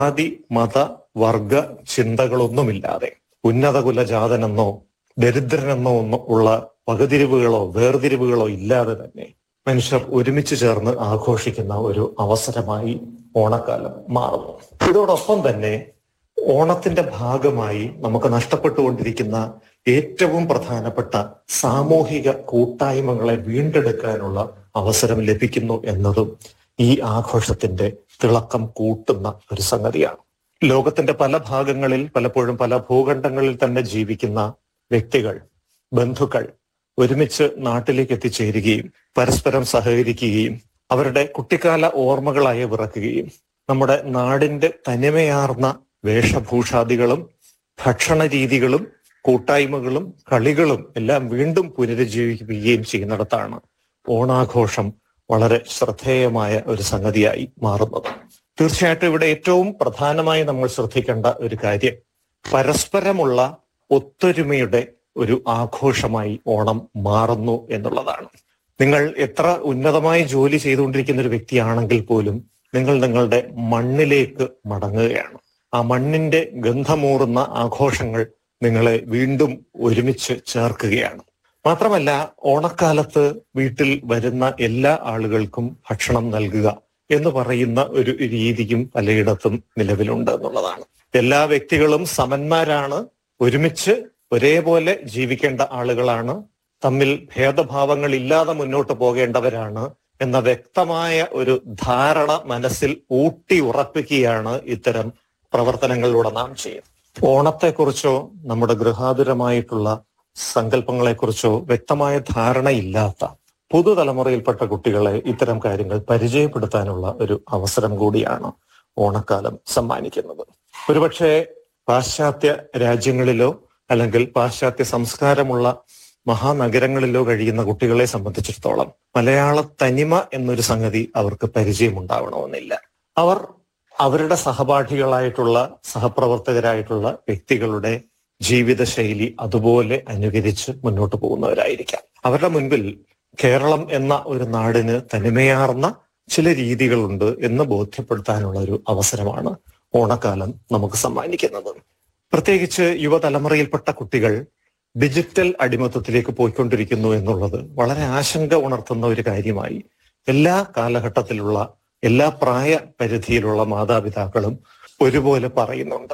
ജാതി മത വർഗ ചിന്തകളൊന്നുമില്ലാതെ ഉന്നത കുലജാതനെന്നോ ദരിദ്രനെന്നോ ഒന്നും ഉള്ള വകതിരിവുകളോ വേർതിരിവുകളോ ഇല്ലാതെ തന്നെ മനുഷ്യർ ഒരുമിച്ച് ചേർന്ന് ആഘോഷിക്കുന്ന ഒരു അവസരമായി ഓണക്കാലം മാറുന്നു ഇതോടൊപ്പം തന്നെ ഓണത്തിന്റെ ഭാഗമായി നമുക്ക് നഷ്ടപ്പെട്ടുകൊണ്ടിരിക്കുന്ന ഏറ്റവും പ്രധാനപ്പെട്ട സാമൂഹിക കൂട്ടായ്മകളെ വീണ്ടെടുക്കാനുള്ള അവസരം ലഭിക്കുന്നു എന്നതും ഈ ആഘോഷത്തിന്റെ തിളക്കം കൂട്ടുന്ന ഒരു സംഗതിയാണ് ലോകത്തിന്റെ പല ഭാഗങ്ങളിൽ പലപ്പോഴും പല ഭൂഖണ്ഡങ്ങളിൽ തന്നെ ജീവിക്കുന്ന വ്യക്തികൾ ബന്ധുക്കൾ ഒരുമിച്ച് നാട്ടിലേക്ക് എത്തിച്ചേരുകയും പരസ്പരം സഹകരിക്കുകയും അവരുടെ കുട്ടിക്കാല ഓർമ്മകളായി വിറക്കുകയും നമ്മുടെ നാടിന്റെ തനിമയാർന്ന വേഷഭൂഷാദികളും ഭക്ഷണ രീതികളും കൂട്ടായ്മകളും കളികളും എല്ലാം വീണ്ടും പുനരുജ്ജീവിക്കുകയും ചെയ്യുന്നിടത്താണ് ഓണാഘോഷം വളരെ ശ്രദ്ധേയമായ ഒരു സംഗതിയായി മാറുന്നത് തീർച്ചയായിട്ടും ഇവിടെ ഏറ്റവും പ്രധാനമായി നമ്മൾ ശ്രദ്ധിക്കേണ്ട ഒരു കാര്യം പരസ്പരമുള്ള ഒത്തൊരുമയുടെ ഒരു ആഘോഷമായി ഓണം മാറുന്നു എന്നുള്ളതാണ് നിങ്ങൾ എത്ര ഉന്നതമായി ജോലി ചെയ്തുകൊണ്ടിരിക്കുന്ന ഒരു വ്യക്തിയാണെങ്കിൽ പോലും നിങ്ങൾ നിങ്ങളുടെ മണ്ണിലേക്ക് മടങ്ങുകയാണ് ആ മണ്ണിന്റെ ഗന്ധമൂറുന്ന ആഘോഷങ്ങൾ നിങ്ങളെ വീണ്ടും ഒരുമിച്ച് ചേർക്കുകയാണ് മാത്രമല്ല ഓണക്കാലത്ത് വീട്ടിൽ വരുന്ന എല്ലാ ആളുകൾക്കും ഭക്ഷണം നൽകുക എന്ന് പറയുന്ന ഒരു രീതിയും പലയിടത്തും നിലവിലുണ്ട് എന്നുള്ളതാണ് എല്ലാ വ്യക്തികളും സമന്മാരാണ് ഒരുമിച്ച് ഒരേപോലെ ജീവിക്കേണ്ട ആളുകളാണ് തമ്മിൽ ഭേദഭാവങ്ങൾ ഇല്ലാതെ മുന്നോട്ട് പോകേണ്ടവരാണ് എന്ന വ്യക്തമായ ഒരു ധാരണ മനസ്സിൽ ഊട്ടി ഉറപ്പിക്കുകയാണ് ഇത്തരം പ്രവർത്തനങ്ങളിലൂടെ നാം ചെയ്യുന്നത് ഓണത്തെക്കുറിച്ചോ നമ്മുടെ ഗൃഹാതുരമായിട്ടുള്ള സങ്കല്പങ്ങളെക്കുറിച്ചോ വ്യക്തമായ ധാരണയില്ലാത്ത പുതുതലമുറയിൽപ്പെട്ട കുട്ടികളെ ഇത്തരം കാര്യങ്ങൾ പരിചയപ്പെടുത്താനുള്ള ഒരു അവസരം കൂടിയാണ് ഓണക്കാലം സമ്മാനിക്കുന്നത് ഒരുപക്ഷെ പാശ്ചാത്യ രാജ്യങ്ങളിലോ അല്ലെങ്കിൽ പാശ്ചാത്യ സംസ്കാരമുള്ള മഹാനഗരങ്ങളിലോ കഴിയുന്ന കുട്ടികളെ സംബന്ധിച്ചിടത്തോളം മലയാള തനിമ എന്നൊരു സംഗതി അവർക്ക് പരിചയമുണ്ടാവണമെന്നില്ല അവർ അവരുടെ സഹപാഠികളായിട്ടുള്ള സഹപ്രവർത്തകരായിട്ടുള്ള വ്യക്തികളുടെ ജീവിതശൈലി അതുപോലെ അനുകരിച്ച് മുന്നോട്ട് പോകുന്നവരായിരിക്കാം അവരുടെ മുൻപിൽ കേരളം എന്ന ഒരു നാടിന് തനിമയാർന്ന ചില രീതികളുണ്ട് എന്ന് ബോധ്യപ്പെടുത്താനുള്ള ഒരു അവസരമാണ് ഓണക്കാലം നമുക്ക് സമ്മാനിക്കുന്നത് പ്രത്യേകിച്ച് യുവതലമുറയിൽപ്പെട്ട കുട്ടികൾ ഡിജിറ്റൽ അടിമത്തത്തിലേക്ക് പോയിക്കൊണ്ടിരിക്കുന്നു എന്നുള്ളത് വളരെ ആശങ്ക ഉണർത്തുന്ന ഒരു കാര്യമായി എല്ലാ കാലഘട്ടത്തിലുള്ള എല്ലാ പ്രായ പരിധിയിലുള്ള മാതാപിതാക്കളും ഒരുപോലെ പറയുന്നുണ്ട്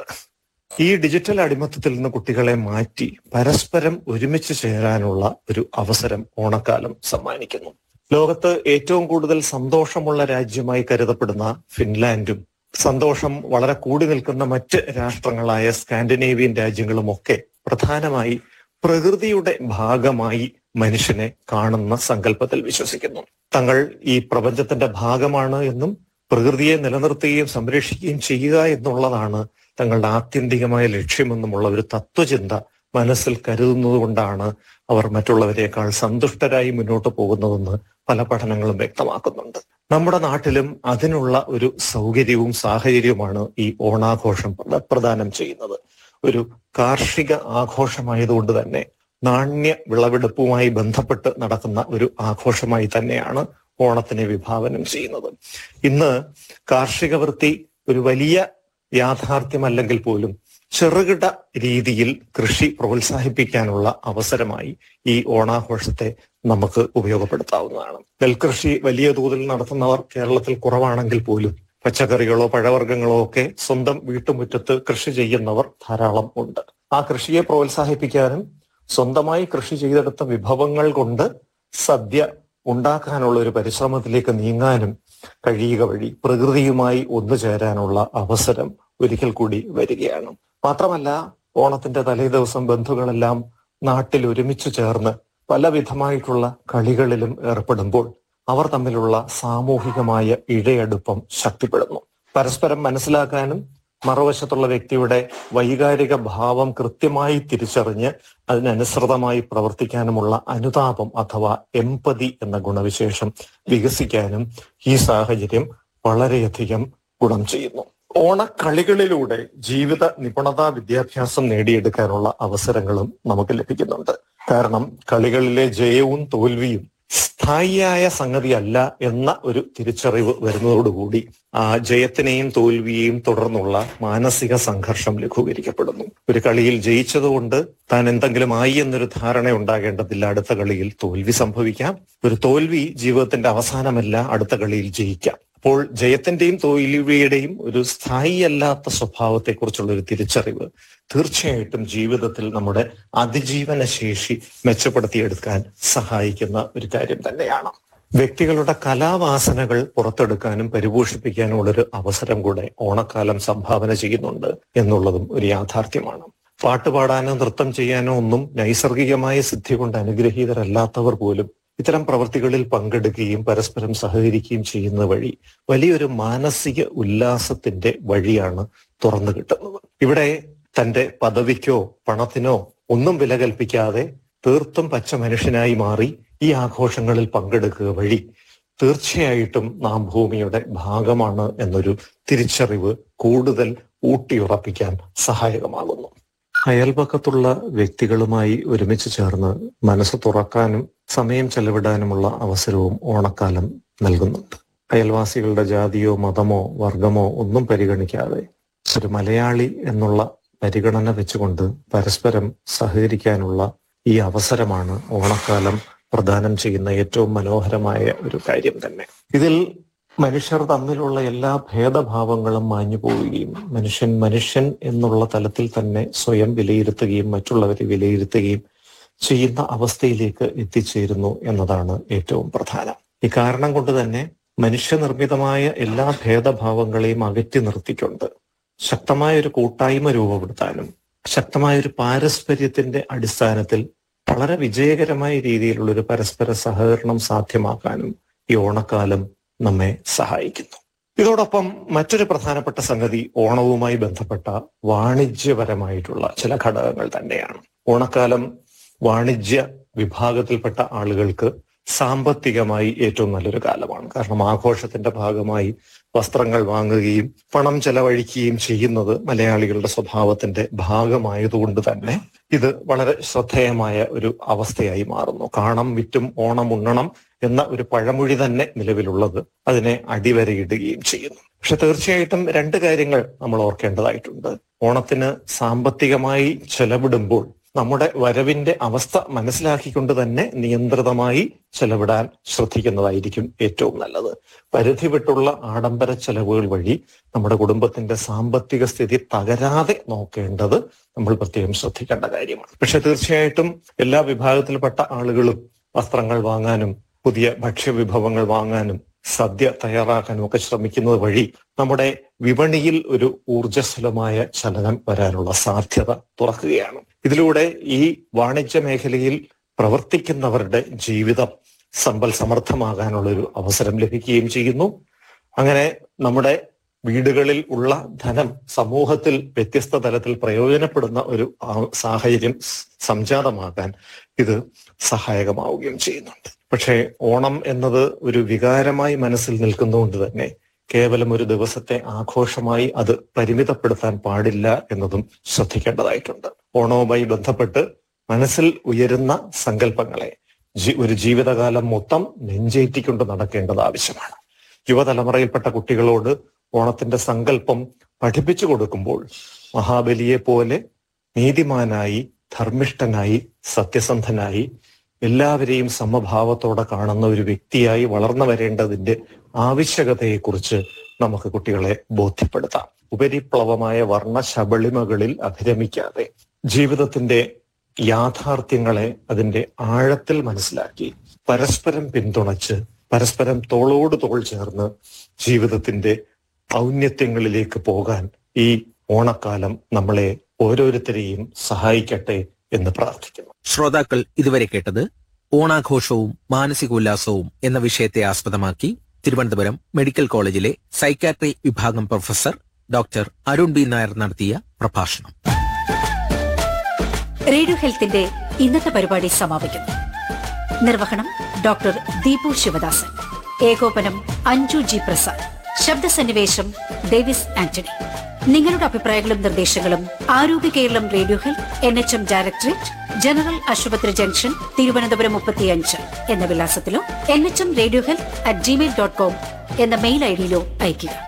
ഈ ഡിജിറ്റൽ അടിമത്തത്തിൽ നിന്ന് കുട്ടികളെ മാറ്റി പരസ്പരം ഒരുമിച്ച് ചേരാനുള്ള ഒരു അവസരം ഓണക്കാലം സമ്മാനിക്കുന്നു ലോകത്ത് ഏറ്റവും കൂടുതൽ സന്തോഷമുള്ള രാജ്യമായി കരുതപ്പെടുന്ന ഫിൻലാൻഡും സന്തോഷം വളരെ കൂടി നിൽക്കുന്ന മറ്റ് രാഷ്ട്രങ്ങളായ സ്കാൻഡിനേവിയൻ രാജ്യങ്ങളുമൊക്കെ പ്രധാനമായി പ്രകൃതിയുടെ ഭാഗമായി മനുഷ്യനെ കാണുന്ന സങ്കല്പത്തിൽ വിശ്വസിക്കുന്നു തങ്ങൾ ഈ പ്രപഞ്ചത്തിന്റെ ഭാഗമാണ് എന്നും പ്രകൃതിയെ നിലനിർത്തുകയും സംരക്ഷിക്കുകയും ചെയ്യുക എന്നുള്ളതാണ് തങ്ങളുടെ ആത്യന്തികമായ ലക്ഷ്യമെന്നുമുള്ള ഒരു തത്വചിന്ത മനസ്സിൽ കരുതുന്നത് കൊണ്ടാണ് അവർ മറ്റുള്ളവരെക്കാൾ സന്തുഷ്ടരായി മുന്നോട്ട് പോകുന്നതെന്ന് പല പഠനങ്ങളും വ്യക്തമാക്കുന്നുണ്ട് നമ്മുടെ നാട്ടിലും അതിനുള്ള ഒരു സൗകര്യവും സാഹചര്യവുമാണ് ഈ ഓണാഘോഷം പ്രദാനം ചെയ്യുന്നത് ഒരു കാർഷിക ആഘോഷമായതുകൊണ്ട് തന്നെ നാണ്യ വിളവെടുപ്പുമായി ബന്ധപ്പെട്ട് നടക്കുന്ന ഒരു ആഘോഷമായി തന്നെയാണ് ഓണത്തിനെ വിഭാവനം ചെയ്യുന്നത് ഇന്ന് കാർഷിക വൃത്തി ഒരു വലിയ യാഥാർത്ഥ്യമല്ലെങ്കിൽ പോലും ചെറുകിട രീതിയിൽ കൃഷി പ്രോത്സാഹിപ്പിക്കാനുള്ള അവസരമായി ഈ ഓണാഘോഷത്തെ നമുക്ക് ഉപയോഗപ്പെടുത്താവുന്നതാണ് നെൽകൃഷി വലിയ തോതിൽ നടത്തുന്നവർ കേരളത്തിൽ കുറവാണെങ്കിൽ പോലും പച്ചക്കറികളോ പഴവർഗ്ഗങ്ങളോ ഒക്കെ സ്വന്തം വീട്ടുമുറ്റത്ത് കൃഷി ചെയ്യുന്നവർ ധാരാളം ഉണ്ട് ആ കൃഷിയെ പ്രോത്സാഹിപ്പിക്കാനും സ്വന്തമായി കൃഷി ചെയ്തെടുത്ത വിഭവങ്ങൾ കൊണ്ട് സദ്യ ഉണ്ടാക്കാനുള്ള ഒരു പരിശ്രമത്തിലേക്ക് നീങ്ങാനും കഴിയുക വഴി പ്രകൃതിയുമായി ഒന്നുചേരാനുള്ള അവസരം ഒരിക്കൽ കൂടി വരികയാണ് മാത്രമല്ല ഓണത്തിന്റെ തലേ ദിവസം ബന്ധുക്കളെല്ലാം നാട്ടിൽ ഒരുമിച്ച് ചേർന്ന് പല വിധമായിട്ടുള്ള കളികളിലും ഏർപ്പെടുമ്പോൾ അവർ തമ്മിലുള്ള സാമൂഹികമായ ഇഴയടുപ്പം ശക്തിപ്പെടുന്നു പരസ്പരം മനസ്സിലാക്കാനും മറുവശത്തുള്ള വ്യക്തിയുടെ വൈകാരിക ഭാവം കൃത്യമായി തിരിച്ചറിഞ്ഞ് അതിനനുസൃതമായി പ്രവർത്തിക്കാനുമുള്ള അനുതാപം അഥവാ എമ്പതി എന്ന ഗുണവിശേഷം വികസിക്കാനും ഈ സാഹചര്യം വളരെയധികം ഗുണം ചെയ്യുന്നു ഓണക്കളികളിലൂടെ ജീവിത നിപുണതാ വിദ്യാഭ്യാസം നേടിയെടുക്കാനുള്ള അവസരങ്ങളും നമുക്ക് ലഭിക്കുന്നുണ്ട് കാരണം കളികളിലെ ജയവും തോൽവിയും സ്ഥായിയായ സംഗതിയല്ല എന്ന ഒരു തിരിച്ചറിവ് വരുന്നതോടുകൂടി ആ ജയത്തിനെയും തോൽവിയെയും തുടർന്നുള്ള മാനസിക സംഘർഷം ലഘൂകരിക്കപ്പെടുന്നു ഒരു കളിയിൽ ജയിച്ചതുകൊണ്ട് താൻ എന്തെങ്കിലും ആയി എന്നൊരു ധാരണ ഉണ്ടാകേണ്ടതില്ല അടുത്ത കളിയിൽ തോൽവി സംഭവിക്കാം ഒരു തോൽവി ജീവിതത്തിന്റെ അവസാനമല്ല അടുത്ത കളിയിൽ ജയിക്കാം അപ്പോൾ ജയത്തിന്റെയും തോൽവിയുടെയും ഒരു സ്ഥായിയല്ലാത്ത സ്വഭാവത്തെക്കുറിച്ചുള്ള ഒരു തിരിച്ചറിവ് തീർച്ചയായിട്ടും ജീവിതത്തിൽ നമ്മുടെ അതിജീവന ശേഷി മെച്ചപ്പെടുത്തിയെടുക്കാൻ സഹായിക്കുന്ന ഒരു കാര്യം തന്നെയാണ് വ്യക്തികളുടെ കലാവാസനകൾ പുറത്തെടുക്കാനും പരിപോഷിപ്പിക്കാനുമുള്ള ഒരു അവസരം കൂടെ ഓണക്കാലം സംഭാവന ചെയ്യുന്നുണ്ട് എന്നുള്ളതും ഒരു യാഥാർത്ഥ്യമാണ് പാട്ടുപാടാനോ നൃത്തം ചെയ്യാനോ ഒന്നും നൈസർഗികമായ സിദ്ധി കൊണ്ട് അനുഗ്രഹീതരല്ലാത്തവർ പോലും ഇത്തരം പ്രവൃത്തികളിൽ പങ്കെടുക്കുകയും പരസ്പരം സഹകരിക്കുകയും ചെയ്യുന്ന വഴി വലിയൊരു മാനസിക ഉല്ലാസത്തിന്റെ വഴിയാണ് തുറന്നു കിട്ടുന്നത് ഇവിടെ തന്റെ പദവിക്കോ പണത്തിനോ ഒന്നും വില കൽപ്പിക്കാതെ തീർത്തും പച്ച മനുഷ്യനായി മാറി ഈ ആഘോഷങ്ങളിൽ പങ്കെടുക്കുക വഴി തീർച്ചയായിട്ടും നാം ഭൂമിയുടെ ഭാഗമാണ് എന്നൊരു തിരിച്ചറിവ് കൂടുതൽ ഊട്ടിയുറപ്പിക്കാൻ സഹായകമാകുന്നു അയൽപക്കത്തുള്ള വ്യക്തികളുമായി ഒരുമിച്ച് ചേർന്ന് മനസ്സ് തുറക്കാനും സമയം ചെലവിടാനുമുള്ള അവസരവും ഓണക്കാലം നൽകുന്നുണ്ട് അയൽവാസികളുടെ ജാതിയോ മതമോ വർഗമോ ഒന്നും പരിഗണിക്കാതെ ഒരു മലയാളി എന്നുള്ള പരിഗണന വെച്ചുകൊണ്ട് പരസ്പരം സഹകരിക്കാനുള്ള ഈ അവസരമാണ് ഓണക്കാലം പ്രദാനം ചെയ്യുന്ന ഏറ്റവും മനോഹരമായ ഒരു കാര്യം തന്നെ ഇതിൽ മനുഷ്യർ തമ്മിലുള്ള എല്ലാ ഭേദഭാവങ്ങളും മാഞ്ഞു പോവുകയും മനുഷ്യൻ മനുഷ്യൻ എന്നുള്ള തലത്തിൽ തന്നെ സ്വയം വിലയിരുത്തുകയും മറ്റുള്ളവരെ വിലയിരുത്തുകയും ചെയ്യുന്ന അവസ്ഥയിലേക്ക് എത്തിച്ചേരുന്നു എന്നതാണ് ഏറ്റവും പ്രധാനം ഈ കാരണം കൊണ്ട് തന്നെ മനുഷ്യനിർമ്മിതമായ എല്ലാ ഭേദഭാവങ്ങളെയും അകറ്റി നിർത്തിക്കൊണ്ട് ശക്തമായ ഒരു കൂട്ടായ്മ രൂപപ്പെടുത്താനും ശക്തമായ ഒരു പാരസ്പര്യത്തിന്റെ അടിസ്ഥാനത്തിൽ വളരെ വിജയകരമായ രീതിയിലുള്ള ഒരു പരസ്പര സഹകരണം സാധ്യമാക്കാനും ഈ ഓണക്കാലം നമ്മെ സഹായിക്കുന്നു ഇതോടൊപ്പം മറ്റൊരു പ്രധാനപ്പെട്ട സംഗതി ഓണവുമായി ബന്ധപ്പെട്ട വാണിജ്യപരമായിട്ടുള്ള ചില ഘടകങ്ങൾ തന്നെയാണ് ഓണക്കാലം വാണിജ്യ വിഭാഗത്തിൽപ്പെട്ട ആളുകൾക്ക് സാമ്പത്തികമായി ഏറ്റവും നല്ലൊരു കാലമാണ് കാരണം ആഘോഷത്തിന്റെ ഭാഗമായി വസ്ത്രങ്ങൾ വാങ്ങുകയും പണം ചെലവഴിക്കുകയും ചെയ്യുന്നത് മലയാളികളുടെ സ്വഭാവത്തിന്റെ ഭാഗമായതുകൊണ്ട് തന്നെ ഇത് വളരെ ശ്രദ്ധേയമായ ഒരു അവസ്ഥയായി മാറുന്നു കാണം വിറ്റും ഓണം ഉണ്ണണം എന്ന ഒരു പഴമൊഴി തന്നെ നിലവിലുള്ളത് അതിനെ അടിവരയിടുകയും ചെയ്യുന്നു പക്ഷെ തീർച്ചയായിട്ടും രണ്ട് കാര്യങ്ങൾ നമ്മൾ ഓർക്കേണ്ടതായിട്ടുണ്ട് ഓണത്തിന് സാമ്പത്തികമായി ചെലവിടുമ്പോൾ നമ്മുടെ വരവിന്റെ അവസ്ഥ മനസ്സിലാക്കിക്കൊണ്ട് തന്നെ നിയന്ത്രിതമായി ചെലവിടാൻ ശ്രദ്ധിക്കുന്നതായിരിക്കും ഏറ്റവും നല്ലത് പരിധി വിട്ടുള്ള ആഡംബര ചെലവുകൾ വഴി നമ്മുടെ കുടുംബത്തിന്റെ സാമ്പത്തിക സ്ഥിതി തകരാതെ നോക്കേണ്ടത് നമ്മൾ പ്രത്യേകം ശ്രദ്ധിക്കേണ്ട കാര്യമാണ് പക്ഷെ തീർച്ചയായിട്ടും എല്ലാ വിഭാഗത്തിൽപ്പെട്ട ആളുകളും വസ്ത്രങ്ങൾ വാങ്ങാനും പുതിയ ഭക്ഷ്യവിഭവങ്ങൾ വാങ്ങാനും സദ്യ തയ്യാറാക്കാനും ഒക്കെ ശ്രമിക്കുന്നത് വഴി നമ്മുടെ വിപണിയിൽ ഒരു ഊർജ്ജസ്വലമായ ചലനം വരാനുള്ള സാധ്യത തുറക്കുകയാണ് ഇതിലൂടെ ഈ വാണിജ്യ മേഖലയിൽ പ്രവർത്തിക്കുന്നവരുടെ ജീവിതം സമ്പൽ സമർത്ഥമാകാനുള്ള ഒരു അവസരം ലഭിക്കുകയും ചെയ്യുന്നു അങ്ങനെ നമ്മുടെ വീടുകളിൽ ഉള്ള ധനം സമൂഹത്തിൽ വ്യത്യസ്ത തലത്തിൽ പ്രയോജനപ്പെടുന്ന ഒരു സാഹചര്യം സംജാതമാകാൻ ഇത് സഹായകമാവുകയും ചെയ്യുന്നുണ്ട് പക്ഷേ ഓണം എന്നത് ഒരു വികാരമായി മനസ്സിൽ നിൽക്കുന്നതുകൊണ്ട് തന്നെ കേവലം ഒരു ദിവസത്തെ ആഘോഷമായി അത് പരിമിതപ്പെടുത്താൻ പാടില്ല എന്നതും ശ്രദ്ധിക്കേണ്ടതായിട്ടുണ്ട് ഓണവുമായി ബന്ധപ്പെട്ട് മനസ്സിൽ ഉയരുന്ന സങ്കല്പങ്ങളെ ഒരു ജീവിതകാലം മൊത്തം നെഞ്ചേറ്റിക്കൊണ്ട് നടക്കേണ്ടത് ആവശ്യമാണ് യുവതലമുറയിൽപ്പെട്ട കുട്ടികളോട് ഓണത്തിന്റെ സങ്കല്പം പഠിപ്പിച്ചു കൊടുക്കുമ്പോൾ മഹാബലിയെ പോലെ നീതിമാനായി ധർമ്മിഷ്ഠനായി സത്യസന്ധനായി എല്ലാവരെയും സമഭാവത്തോടെ കാണുന്ന ഒരു വ്യക്തിയായി വളർന്നു വരേണ്ടതിന്റെ ആവശ്യകതയെക്കുറിച്ച് നമുക്ക് കുട്ടികളെ ബോധ്യപ്പെടുത്താം ഉപരിപ്ലവമായ വർണ്ണ ശബളിമകളിൽ അഭിരമിക്കാതെ ജീവിതത്തിന്റെ യാഥാർത്ഥ്യങ്ങളെ അതിന്റെ ആഴത്തിൽ മനസ്സിലാക്കി പരസ്പരം പിന്തുണച്ച് പരസ്പരം തോളോട് തോൾ ചേർന്ന് ജീവിതത്തിന്റെ ഔന്നത്യങ്ങളിലേക്ക് പോകാൻ ഈ ഓണക്കാലം നമ്മളെ ഓരോരുത്തരെയും സഹായിക്കട്ടെ എന്ന് പ്രാർത്ഥിക്കുന്നു ശ്രോതാക്കൾ ഇതുവരെ കേട്ടത് ഓണാഘോഷവും മാനസികോല്ലാസവും എന്ന വിഷയത്തെ ആസ്പദമാക്കി തിരുവനന്തപുരം മെഡിക്കൽ കോളേജിലെ സൈക്കാട്രി വിഭാഗം professor doctor Arun B Nair നടത്തിയ പ്രഭാഷണം റേഡിയോ ഹെൽത്തിന്റെ ഇന്നത്തെ പരിപാടി സമാപിക്കുന്നു നിർവഹണം ഡോക്ടർ ദീപു ശിവദാസൻ ഏകോപനം അഞ്ജു ജി പ്രസാദ് ശബ്ദസന്നിവേശം ഡേവിസ് ആന്റണി നിങ്ങളുടെ അഭിപ്രായങ്ങളും നിർദ്ദേശങ്ങളും Arogya Keralam radio health N H M directorate general ആശുപത്രി ജംഗ്ഷൻ തിരുവനന്തപുരം മുപ്പത്തിയഞ്ച് എന്ന വിലാസത്തിലോ N H M radio health at gmail dot com എന്ന മെയിൽ ഐ ഡിയിലോ അയയ്ക്കുക